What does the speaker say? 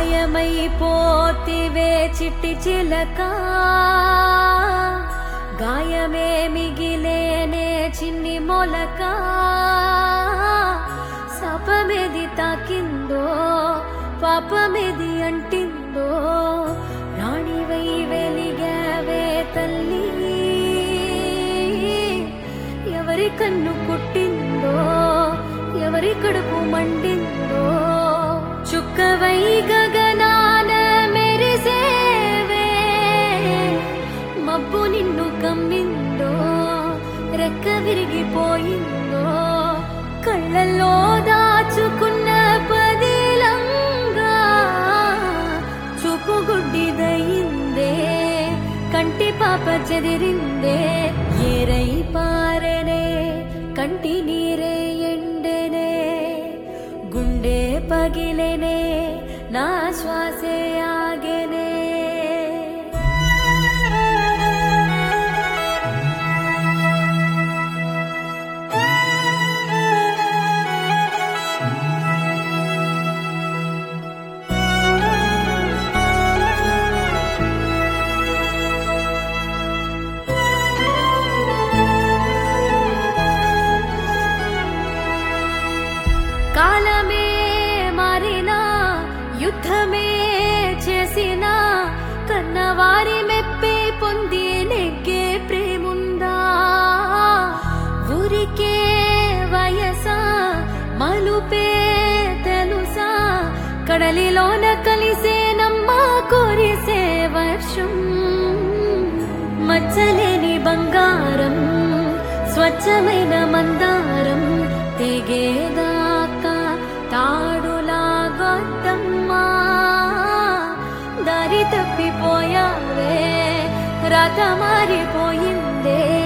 మాయమైపోతివే చిట్టి చిలక గాయమే మిగిలేనే చిన్ని మొలక సపమెది తాకిందో పాపమెది అంటిందో రాణివై వెలిగావే తల్లి ఎవరి కన్ను కుట్టిందో ఎవరి కడుపు మండిందో చుక్కవై గగనాన మెరిసేవే మబ్బు నిన్ను కమ్మిందో రెక్క విరిగిపోయిందో కళ్ళల్లో దాచుకున్న పదిలంగా చూపు గుడ్డిదయిందే కంటి పాప చెదిరిందే ఏరై పారెనే కంటి నీరే ఎండెనే గుండె పగిలెనే నా శ్వాసే ఆగెనే కాలమే మారినా యుద్ధమే చేసినా కన్నవారి మెప్పే పొంది నెగ్గే ప్రేముందా ఊరికే వయసా మలుపే తెలుసా కడలిలోన కలిసే నమ్మ కురిసే వర్షం మచ్చలేని బంగారం స్వచ్ఛమైన మందారం తెగేదాకా తాడులా గొట్టమ్మా దారి తప్పిపోయావే రథ మారిపోయిందే